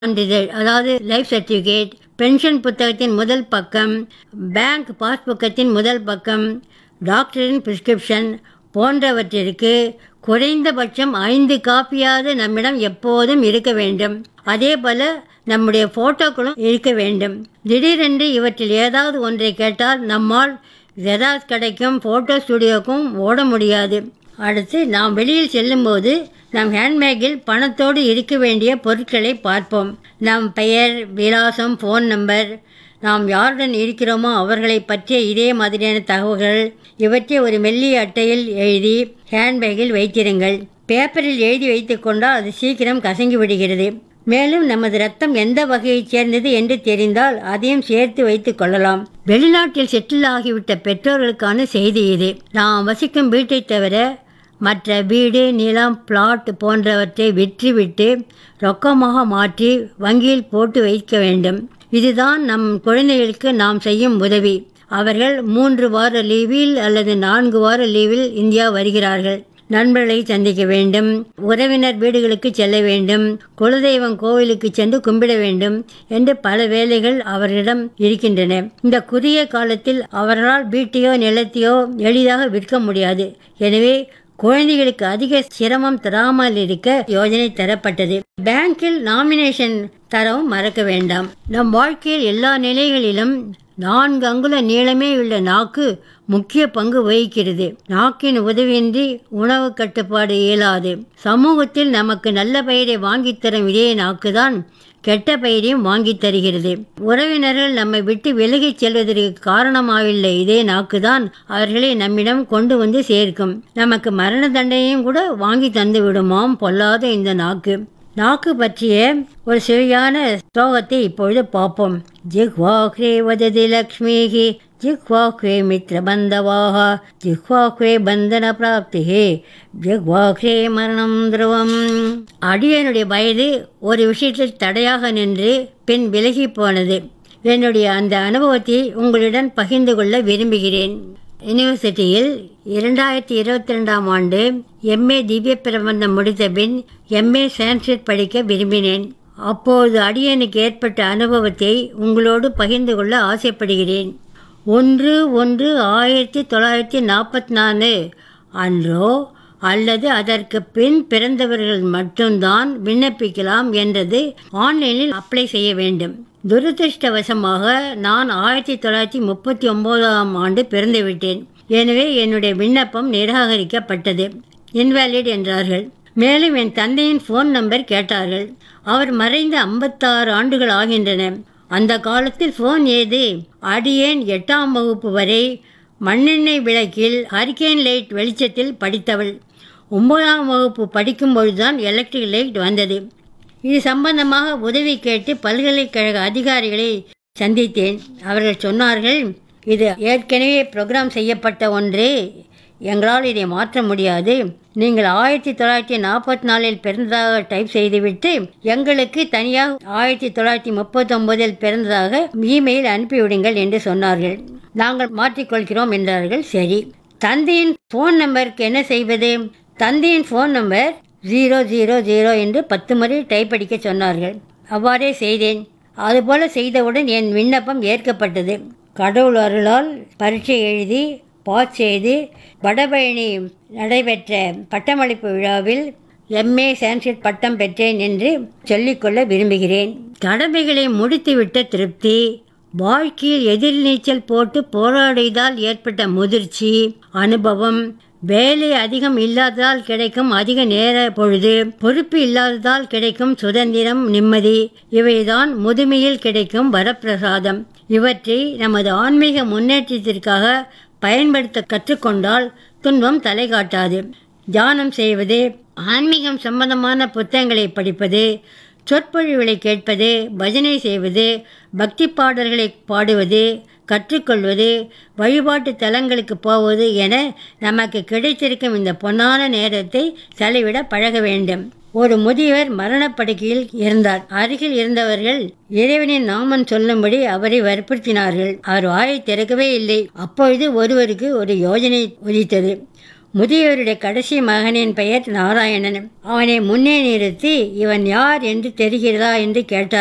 சான்றிதழ் அதாவது life certificate pension புத்தகத்தின் முதல் பக்கம் பேங்க் பாஸ்புக்கத்தின் முதல் பக்கம் டாக்டரின் பிரிஸ்கிரிப்ஷன் போன்றவற்றிற்கு குறைந்தபட்சம் ஐந்து காப்பியாவது நம்மிடம் எப்போதும் இருக்க வேண்டும் அதே போல நம்முடைய போட்டோக்களும் இருக்க வேண்டும் திடீரென்று இவற்றில் ஏதாவது ஒன்றை கேட்டால் நம்மால் ஜெராக்ஸ் கடைக்கும் ஃபோட்டோ ஸ்டுடியோக்கும் ஓட முடியாது அடுத்து நாம் வெளியில் செல்லும்போது நம் ஹேண்ட்பேக்கில் பணத்தோடு இருக்க வேண்டிய பொருட்களை பார்ப்போம் நம் பெயர் விலாசம் ஃபோன் நம்பர் நாம் யாருடன் இருக்கிறோமோ அவர்களை பற்றிய இதே மாதிரியான தகவல்கள் இவற்றை ஒரு மெல்லிய அட்டையில் எழுதி ஹேண்ட்பேக்கில் வைத்திருங்கள் பேப்பரில் எழுதி வைத்துக் கொண்டால் அது சீக்கிரம் கசங்கி விடுகிறது மேலும் நமது ரத்தம் எந்த வகையைச் சேர்ந்தது என்று தெரிந்தால் அதையும் சேர்த்து வைத்துக் கொள்ளலாம் வெளிநாட்டில் செட்டில் ஆகிவிட்ட பெற்றோர்களுக்கான செய்தி இது நாம் வசிக்கும் வீட்டைத் தவிர மற்ற வீடு நிலம் பிளாட் போன்றவற்றை விற்றுவிட்டு ரொக்கமாக மாற்றி வங்கியில் போட்டு வைக்க வேண்டும் இதுதான் நம் குழந்தைகளுக்கு நாம் செய்யும் உதவி அவர்கள் மூன்று வார லீவில் அல்லது நான்கு வார லீவில் இந்தியா வருகிறார்கள் நண்பர்களை சந்திக்க வேண்டும் உறவினர் வீடுகளுக்கு செல்ல வேண்டும் குலதெய்வம் கோவிலுக்கு சென்று கும்பிட வேண்டும் என்று பல வேலைகள் அவர்களிடம் இருக்கின்றன இந்த குறுகிய காலத்தில் அவர்களால் வீட்டையோ நிலத்தையோ எளிதாக விற்க முடியாது எனவே குழந்தைகளுக்கு அதிக சிரமம் தராமல் இருக்க யோஜனை தரப்பட்டது பேங்கில் நாமினேஷன் தரவும் மறக்க வேண்டாம் நம் வாழ்க்கையில் எல்லா நிலைகளிலும் நான்கு அங்குல நீளமே உள்ள நாக்கு முக்கிய பங்கு வகிக்கிறது நாக்கின் உதவியின்றி உணவு கட்டுப்பாடு இயலாது சமூகத்தில் நமக்கு நல்ல பெயரை வாங்கித் தரும் இதே நாக்குதான் கெட்ட பெயரையும் வாங்கித் தருகிறது உறவினர்கள் நம்மை விட்டு விலகிச் செல்வதற்கு காரணமாயுள்ள இதே நாக்குதான் அவர்களை நம்மிடம் கொண்டு வந்து சேர்க்கும் நமக்கு மரண தண்டனையும் கூட வாங்கி தந்து விடுமாம் பொல்லாத இந்த நாக்கு நாக்கு பற்றிய ஒரு சுவையான ஸ்லோகத்தை இப்பொழுது பார்ப்போம் ஜிஹ்வாஹ்ரே வததி லக்ஷ்மிஹி ஜிஹ்வாஹ்ரே மித்ரபந்தவாக ஜிஹ்வாஹ்ரே பந்தன பிராப்திஹே ஜிஹ்வாஹ்ரே மரணம் துருவம் அடியனுடைய வயது ஒரு விஷயத்தில் தடையாக நின்று பின் விலகி போனது என்னுடைய அந்த அனுபவத்தை உங்களுடன் பகிர்ந்து கொள்ள விரும்புகிறேன் யூனிவர்சிட்டியில் இரண்டாயிரத்தி இருபத்தி ரெண்டாம் ஆண்டு எம்ஏ திவ்ய பிரபந்தம் முடித்த பின் எம்ஏ சான்ஸ்கிரிட் படிக்க விரும்பினேன் அப்போது அடியனுக்கு ஏற்பட்ட அனுபவத்தை உங்களோடு பகிர்ந்து கொள்ள ஆசைப்படுகிறேன் ஒன்று ஒன்று ஆயிரத்தி தொள்ளாயிரத்தி நாற்பத்தி நாலு அன்றோ அல்லது அதற்கு பின் பிறந்தவர்கள் மட்டும்தான் விண்ணப்பிக்கலாம் என்றது ஆன்லைனில் அப்ளை செய்ய வேண்டும் துரதிருஷ்டவசமாக நான் ஆயிரத்தி தொள்ளாயிரத்தி முப்பத்தி ஒம்போதாம் ஆண்டு பிறந்துவிட்டேன் எனவே என்னுடைய விண்ணப்பம் நிராகரிக்கப்பட்டது இன்வேலிட் என்றார்கள் மேலும் என் தந்தையின் ஃபோன் நம்பர் கேட்டார்கள் அவர் மறைந்த ஐம்பத்தாறு ஆண்டுகள் ஆகின்றன அந்த காலத்தில் ஃபோன் ஏது அடியேன் எட்டாம் வகுப்பு வரை மண்ணெண்ணெய் விளக்கில் ஹரிக்கேன் லைட் வெளிச்சத்தில் படித்தவள் ஒன்பதாம் வகுப்பு படிக்கும் பொழுதுதான் எலக்ட்ரிக் லைட் வந்தது இது சம்பந்தமாக உதவி கேட்டு பல்கலைக்கழக அதிகாரிகளை சந்தித்தேன் அவர்கள் சொன்னார்கள் இது ஏற்கனவே ப்ரோக்ராம் செய்யப்பட்ட ஒன்று எங்களால் இதை மாற்ற முடியாது நீங்கள் ஆயிரத்தி தொள்ளாயிரத்தி நாற்பத்தி நாலில் பிறந்ததாக டைப் செய்துவிட்டு எங்களுக்கு தனியாக ஆயிரத்தி தொள்ளாயிரத்தி முப்பத்தொம்போதில் பிறந்ததாக இமெயில் அனுப்பிவிடுங்கள் என்று சொன்னார்கள் நாங்கள் மாற்றிக்கொள்கிறோம் என்றார்கள் சரி தந்தையின் ஃபோன் நம்பருக்கு என்ன செய்வது தந்தையின் phone number zero zero zero என்று பத்து முறை டைப் அடிக்க சொன்னார்கள் அவ்வாறே செய்தேன் அதுபோல செய்தவுடன் என் விண்ணப்பம் ஏற்கப்பட்டது கடவுள் அருளால் பரீட்சை எழுதி பாஸ் செய்து வடபழனி நடைபெற்ற பட்டமளிப்பு விழாவில் எம்ஏ சான்ஸ்கிரிட் பட்டம் பெற்றேன் என்று சொல்லிக்கொள்ள விரும்புகிறேன் கடமைகளை முடித்துவிட்ட திருப்தி வாழ்க்கையில் எதிர்நீச்சல் போட்டு போராடியதால் ஏற்பட்ட முதிர்ச்சி அனுபவம் வேலை அதிகம் இல்லாததால் கிடைக்கும் அதிக நேர பொழுது பொறுப்பு இல்லாததால் கிடைக்கும் சுதந்திரம் நிம்மதி இவைதான் முதுமையில் கிடைக்கும் வரப்பிரசாதம் இவற்றை நமது ஆன்மீக முன்னேற்றத்திற்காக பயன்படுத்த கற்றுக்கொண்டால் துன்பம் தலை காட்டாது தியானம் செய்வது ஆன்மீகம் சம்பந்தமான புத்தகங்களை படிப்பது சொற்பொழிவுகளை கேட்பது பஜனை செய்வது பக்தி பாடல்களை பாடுவது கற்றுக்கொள்வது வழிபாட்டு தலங்களுக்கு போவது என நமக்கு கிடைத்திருக்கும் இந்த பொன்னான நேரத்தை செலவிட பழக வேண்டும் ஒரு முதியவர் மரணப்படுக்கையில் இருந்தார் அருகில் இருந்தவர்கள் இறைவனின் நாமம் சொல்லும்படி அவரை வற்புறுத்தினார்கள் அவர் வாயை திறக்கவே இல்லை அப்பொழுது ஒருவருக்கு ஒரு யோஜனை உதித்தது முதியவருடைய கடைசி மகனின் பெயர் நாராயணன் அவனை முன்னே நிறுத்தி இவன் யார் என்று தெரிகிறதா என்று கேட்டார்